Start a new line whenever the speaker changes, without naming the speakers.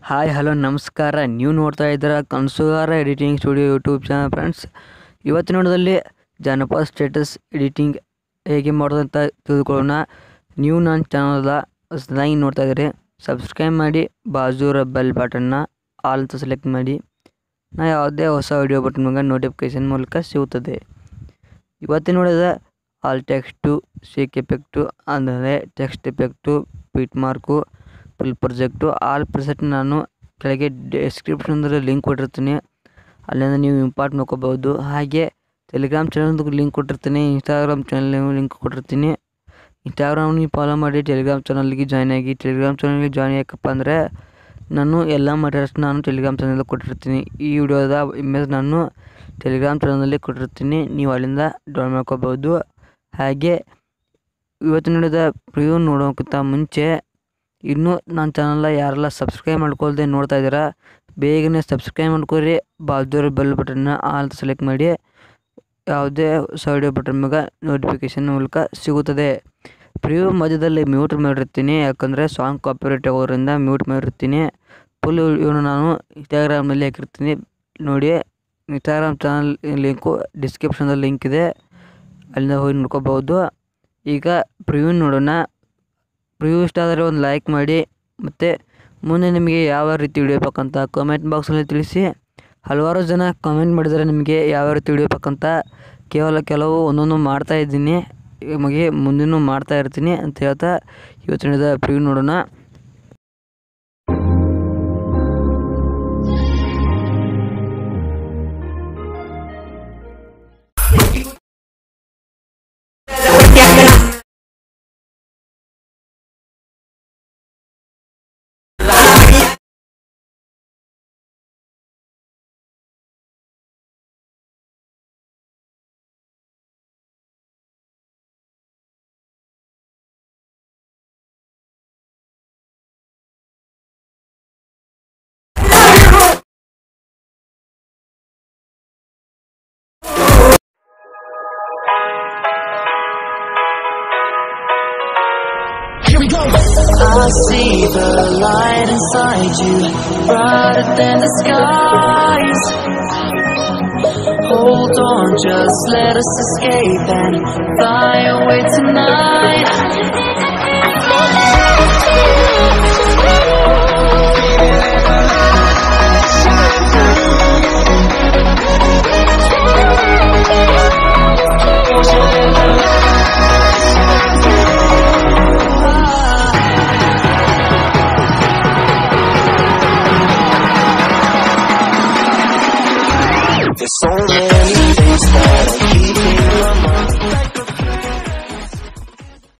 Hi hello ನಮಸ್ಕಾರ ನೀವು ನೋಡ್ತಾ ಇದ್ದೀರಾ Kanasugara editing studio YouTube channel friends ಇವತ್ತಿನ ನೋಡೋದಲ್ಲಿ ಜನಪದ ಸ್ಟೇಟಸ್ ಎಡಿಟಿಂಗ್ ಹೇಗೆ ಮಾಡೋದು ಅಂತ ತಿಳಿದುಕೊಳ್ಳೋಣ ನೀವು ನನ್ನ ಚಾನಲ್ದ ಹೊಸದಾಗಿ ನೋಡ್ತಾ ಇದ್ದೀರಿ ಸಬ್ಸ್ಕ್ರೈಬ್ ಮಾಡಿ ಬಾಜೂರ ಬೆಲ್ ಬಟನ್ನ ಆಲ್ ಅಂತ ಸೆಲೆಕ್ಟ್ ಮಾಡಿ ನಾ ಯಾವುದೇ ಹೊಸ ವಿಡಿಯೋ ಬಟನ್ ಮೇಲೆ ನೋಟಿಫಿಕೇಷನ್ ಮೂಲಕ ಸಿಗುತ್ತದೆ ಇವತ್ತಿನ ನೋಡಿದ ಆಲ್ ಟೆಕ್ಸ್ಟು ಶೇಕ್ ಎಫೆಕ್ಟು ಅಂದರೆ text effect beat mark full project all preset ನಾನು ಕೆಳಗೆ ಡಿಸ್ಕ್ರಿಪ್ಷನ್ದಲ್ಲಿ ಲಿಂಕ್ ಕೊಟ್ಟಿರ್ತೀನಿ ಅಲ್ಲಿಂದ ನೀವು ಇಂಪಾರ್ಟ್ ನೋಡ್ಕೋಬೋದು ಹಾಗೆ ಟೆಲಿಗ್ರಾಮ್ ಚಾನಲ್ದು ಲಿಂಕ್ ಕೊಟ್ಟಿರ್ತೀನಿ ಇನ್ಸ್ಟಾಗ್ರಾಮ್ ಚಾನಲ್ ಲಿಂಕ್ ಕೊಟ್ಟಿರ್ತೀನಿ ಇನ್ಸ್ಟಾಗ್ರಾಮ್ ನೀವು ಫಾಲೋ ಮಾಡಿ ಟೆಲಿಗ್ರಾಮ್ ಚಾನಲ್ಗೆ ಜಾಯ್ನ್ ಆಗಿ ಟೆಲಿಗ್ರಾಮ್ ಚಾನಲ್ಗೆ ಜಾಯ್ನ್ ಯಾಕಪ್ಪ ಅಂದರೆ ನಾನು ಎಲ್ಲ ಮಟೀರಿಯಲ್ಸ್ ನಾನು ಟೆಲಿಗ್ರಾಮ್ ಚಾನಲ್ ಕೊಟ್ಟಿರ್ತೀನಿ ಈ ವಿಡಿಯೋದ ಇಮೇಜ್ ನಾನು ಟೆಲಿಗ್ರಾಮ್ ಚಾನಲಲ್ಲಿ ಕೊಟ್ಟಿರ್ತೀನಿ ನೀವು ಅಲ್ಲಿಂದ ಡೌನ್ ಮಾಡ್ಕೋಬೋದು ಹಾಗೆ ಇವತ್ತು ನೋಡಿದ ಪ್ರಿವ್ಯೂ ನೋಡೋಕ್ಕಿಂತ ಮುಂಚೆ ಇನ್ನೂ ನನ್ನ ಚಾನಲ್ನ ಯಾರೆಲ್ಲ ಸಬ್ಸ್ಕ್ರೈಬ್ ಮಾಡ್ಕೊಳ್ದೆ ನೋಡ್ತಾ ಇದ್ದೀರಾ ಬೇಗನೆ ಸಬ್ಸ್ಕ್ರೈಬ್ ಮಾಡ್ಕೊರಿ ಬಾಜೂರ ಬೆಲ್ ಬಟನ್ನ ಆಲ್ ಸೆಲೆಕ್ಟ್ ಮಾಡಿ ಯಾವುದೇ ಹೊಸ ವಿಡಿಯೋ ಬಟನ್ ಮ್ಯಾಗ ನೋಟಿಫಿಕೇಷನ್ ಮೂಲಕ ಸಿಗುತ್ತದೆ ಪ್ರಿವ್ಯೂ ಮಧ್ಯದಲ್ಲಿ ಮ್ಯೂಟ್ ಮಾಡಿರ್ತೀನಿ ಯಾಕಂದರೆ ಸಾಂಗ್ ಕಾಪಿರೈಟ್ ಆಗೋದ್ರಿಂದ ಮ್ಯೂಟ್ ಮಾಡಿರ್ತೀನಿ ಫುಲ್ ವಿಡಿಯೋನ ನಾನು ಇನ್ಸ್ಟಾಗ್ರಾಮ್ನಲ್ಲಿ ಹಾಕಿರ್ತೀನಿ ನೋಡಿ ಇನ್ಸ್ಟಾಗ್ರಾಮ್ ಚಾನಲ್ ಲಿಂಕು ಡಿಸ್ಕ್ರಿಪ್ಷನ್ದಲ್ಲಿ ಲಿಂಕ್ ಇದೆ ಅಲ್ಲಿಂದ ಹೋಗಿ ನೋಡ್ಕೋಬೋದು ಈಗ ಪ್ರಿವ್ಯೂ ನೋಡೋಣ ಪ್ರಿವ್ಯೂ ಇಷ್ಟ ಆದರೆ ಒಂದು ಲೈಕ್ ಮಾಡಿ ಮತ್ತು ಮುಂದೆ ನಿಮಗೆ ಯಾವ ರೀತಿ ವಿಡಿಯೋ ಬೇಕಂತ ಕಮೆಂಟ್ ಬಾಕ್ಸಲ್ಲಿ ತಿಳಿಸಿ ಹಲವಾರು ಜನ ಕಮೆಂಟ್ ಮಾಡಿದರೆ ನಿಮಗೆ ಯಾವ ರೀತಿ ವಿಡಿಯೋ ಬೇಕಂತ ಕೇವಲ ಕೆಲವು ಒಂದೊಂದು ಮಾಡ್ತಾ ಇದ್ದೀನಿ ನಿಮಗೆ ಮುಂದಿನೂ ಮಾಡ್ತಾ ಇರ್ತೀನಿ ಅಂತ ಹೇಳ್ತಾ ಇವತ್ತಿನ ಪ್ರಿವ್ಯೂ ನೋಡೋಣ
I see the light inside you, brighter than the skies. Hold on, just let us escape and fly away tonight.
There's so many things that are keeping